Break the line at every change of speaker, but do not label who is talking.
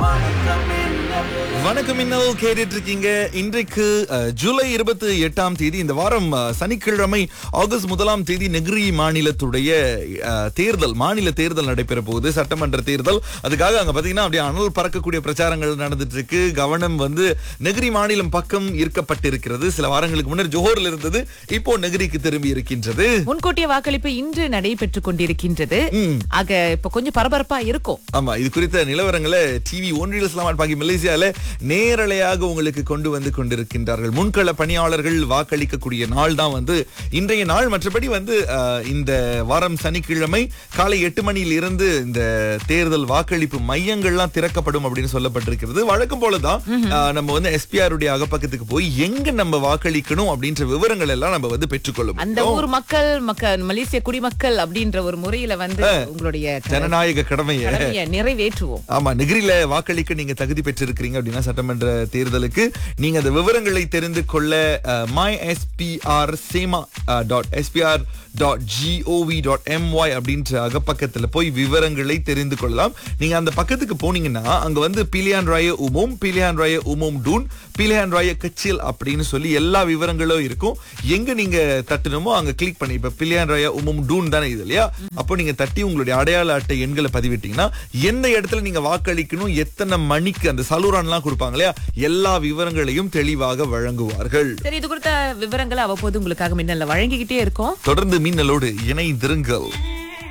வணக்கம் இன்னல் கேட்டுட்டு இருக்கீங்க இன்றைக்கு அஹ், ஜூலை இருபத்தி எட்டாம் தேதி இந்த வாரம் அஹ், சனிக்கிழமை ஆகஸ்ட் முதலாம் தேதி நெகிரி மாநிலத்துடைய அஹ், தேர்தல் மாநில தேர்தல் நடைபெற போகுது சட்டமன்ற தேர்தல் அதுக்காக அங்க பாத்தீங்கன்னா அப்படியே அனல் பறக்கக்கூடிய பிரச்சாரங்கள் நடந்துட்டு இருக்கு கவனம் வந்து நெகிரி மாநிலம் பக்கம் ஈர்க்கப்பட்டிருக்கிறது சில வாரங்களுக்கு முன்னர் ஜோஹர்ல இருந்தது இப்போ நெகிரிக்கு திரும்பி இருக்கின்றது
முன்கூட்டிய வாக்களிப்பு இன்று நடைபெற்றுக் கொண்டிருக்கின்றது ஆக இப்ப கொஞ்சம் பரபரப்பா இருக்கும்
ஆமா இது குறித்த நிலவரங்களை டிவி ஒன்றில் இஸ்லாமாட் பாக்கி மலேசியால நேரலையாக உங்களுக்கு கொண்டு வந்து கொண்டிருக்கின்றார்கள் முன்கள பணியாளர்கள் வாக்களிக்கக்கூடிய நாள் தான் வந்து இன்றைய நாள் மற்றபடி வந்து அஹ், இந்த வாரம் சனிக்கிழமை காலை எட்டு மணியில் இருந்து இந்த தேர்தல் வாக்களிப்பு மையங்கள்லாம் திறக்கப்படும் அப்படின்னு சொல்லப்பட்டிருக்கிறது வழக்கம் போலதான் அஹ், நம்ம வந்து எஸ்பிஆர் உடைய அகப்பக்கத்துக்கு போய் எங்க நம்ம வாக்களிக்கணும் அப்படின்ற விவரங்கள் எல்லாம் நம்ம வந்து பெற்றுக்கொள்ளும்
அந்த ஊர் மக்கள் மக்கள் மலேசிய குடிமக்கள் அப்படின்ற ஒரு முறையில வந்து உங்களுடைய க-
ஜனநாயக கடமையை
கடமையை நிறைவேற்றுவோம்
ஆமா நெகிரில வாக்களிக்க நீங்க தகுதி பெற்றிருக்கிறீங்க அப்படின்னா சட்டமன்ற தேர்தலுக்கு நீங்க அந்த விவரங்களை தெரிந்து கொள்ள மை எஸ்பிஆர் சேமா dot SPR dot gov dot MY அப்படின்ற அகப்பக்கத்துல போய் விவரங்களை தெரிந்து கொள்ளலாம் நீங்க அந்த பக்கத்துக்கு போனீங்கன்னா அங்க வந்து பிலியான் ராய உமோம் பிலியான் ராய உமோம் டூன் பிலியான் ராய கச்சில் அப்படின்னு சொல்லி எல்லா விவரங்களும் இருக்கும் எங்க நீங்க தட்டணுமோ அங்க கிளிக் பண்ணி இப்ப பிலியான் ராய உமோம் டூன் தானே இது இல்லையா அப்போ நீங்க தட்டி உங்களுடைய அடையாள அட்டை எண்களை பதிவிட்டீங்கன்னா எந்த இடத்துல நீங்க வாக்களிக்கணும் எத்தனை மணிக்கு அந்த சலூரான்லாம் கொடுப்பாங்க இல்லையா எல்லா விவரங்களையும் தெளிவாக வழங்குவார்கள்
சரி இது குறித்த விவரங்களை அவ்வப்போது உங்களுக்காக மின்னல்ல வழங்கிக்கிட்டே இருக்கோம்
தொடர்ந்து மின்னலோடு இணைந்திருங்கள்